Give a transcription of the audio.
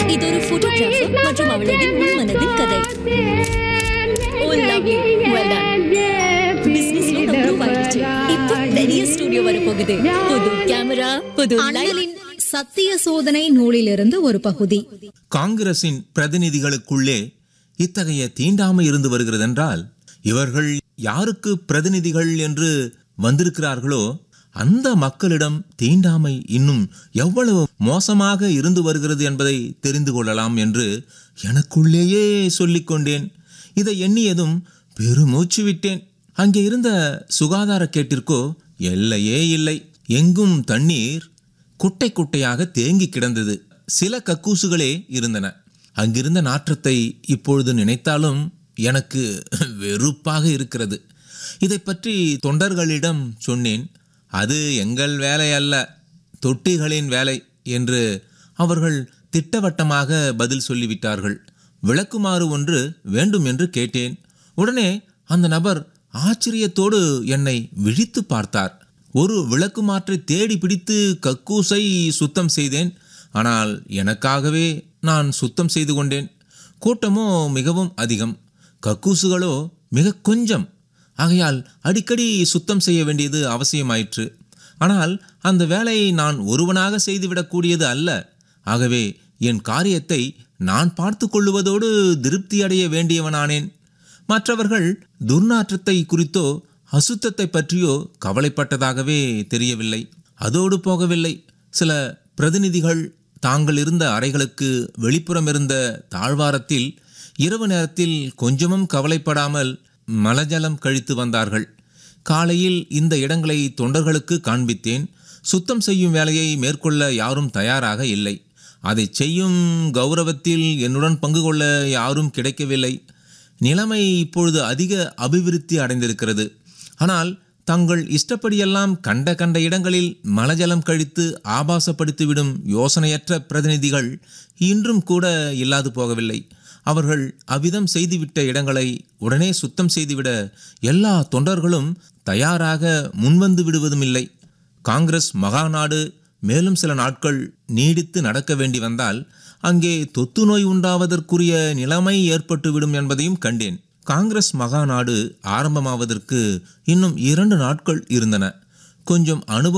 இது ஒரு போட்டோகிராஃபர் மற்றும் அவளதின் உள்மனதின் கதை Oh, lovely. Well done. பிசினஸ்ல அப்ரூவ் ஆயிடுச்சு இப்போ பெரிய ஸ்டுடியோ வர போகுது புது கேமரா புது லைட் அண்ணலின் சத்திய சோதனை நூலிலிருந்து ஒரு பகுதி காங்கிரசின் பிரதிநிதிகளுக்குள்ளே இத்தகைய தீண்டாமை இருந்து வருகிறதென்றால் இவர்கள் யாருக்கு பிரதிநிதிகள் என்று வந்திருக்கிறார்களோ அந்த மக்களிடம் தீண்டாமை இன்னும் எவ்வளவு மோசமாக இருந்து வருகிறது என்பதை தெரிந்து கொள்ளலாம் என்று எனக்குள்ளேயே சொல்லிக் கொண்டேன் இதை எண்ணியதும் பெருமூச்சு விட்டேன் அங்கே இருந்த சுகாதார கேட்டிற்கோ எல்லையே இல்லை எங்கும் தண்ணீர் குட்டை குட்டையாக தேங்கி கிடந்தது சில கக்கூசுகளே இருந்தன அங்கிருந்த நாற்றத்தை இப்பொழுது நினைத்தாலும் எனக்கு வெறுப்பாக இருக்கிறது இதை பற்றி தொண்டர்களிடம் சொன்னேன் அது எங்கள் வேலை அல்ல தொட்டிகளின் வேலை என்று அவர்கள் திட்டவட்டமாக பதில் சொல்லிவிட்டார்கள் விளக்குமாறு ஒன்று வேண்டும் என்று கேட்டேன் உடனே அந்த நபர் ஆச்சரியத்தோடு என்னை விழித்து பார்த்தார் ஒரு விளக்குமாற்றை தேடி பிடித்து கக்கூசை சுத்தம் செய்தேன் ஆனால் எனக்காகவே நான் சுத்தம் செய்து கொண்டேன் கூட்டமோ மிகவும் அதிகம் கக்கூசுகளோ மிக கொஞ்சம் ஆகையால் அடிக்கடி சுத்தம் செய்ய வேண்டியது அவசியமாயிற்று ஆனால் அந்த வேலையை நான் ஒருவனாக செய்துவிடக்கூடியது அல்ல ஆகவே என் காரியத்தை நான் பார்த்து கொள்ளுவதோடு திருப்தி அடைய வேண்டியவனானேன் மற்றவர்கள் துர்நாற்றத்தை குறித்தோ அசுத்தத்தை பற்றியோ கவலைப்பட்டதாகவே தெரியவில்லை அதோடு போகவில்லை சில பிரதிநிதிகள் தாங்கள் இருந்த அறைகளுக்கு வெளிப்புறம் இருந்த தாழ்வாரத்தில் இரவு நேரத்தில் கொஞ்சமும் கவலைப்படாமல் மலஜலம் கழித்து வந்தார்கள் காலையில் இந்த இடங்களை தொண்டர்களுக்கு காண்பித்தேன் சுத்தம் செய்யும் வேலையை மேற்கொள்ள யாரும் தயாராக இல்லை அதை செய்யும் கௌரவத்தில் என்னுடன் பங்கு கொள்ள யாரும் கிடைக்கவில்லை நிலைமை இப்பொழுது அதிக அபிவிருத்தி அடைந்திருக்கிறது ஆனால் தங்கள் இஷ்டப்படியெல்லாம் கண்ட கண்ட இடங்களில் மலஜலம் கழித்து ஆபாசப்படுத்திவிடும் யோசனையற்ற பிரதிநிதிகள் இன்றும் கூட இல்லாது போகவில்லை அவர்கள் அவ்விதம் செய்துவிட்ட இடங்களை உடனே சுத்தம் செய்துவிட எல்லா தொண்டர்களும் தயாராக முன்வந்து விடுவதும் இல்லை காங்கிரஸ் மகாநாடு மேலும் சில நாட்கள் நீடித்து நடக்க வேண்டி வந்தால் அங்கே தொத்து நோய் உண்டாவதற்குரிய நிலைமை ஏற்பட்டுவிடும் என்பதையும் கண்டேன் காங்கிரஸ் மகாநாடு ஆரம்பமாவதற்கு இன்னும் இரண்டு நாட்கள் இருந்தன கொஞ்சம் அனுபவம்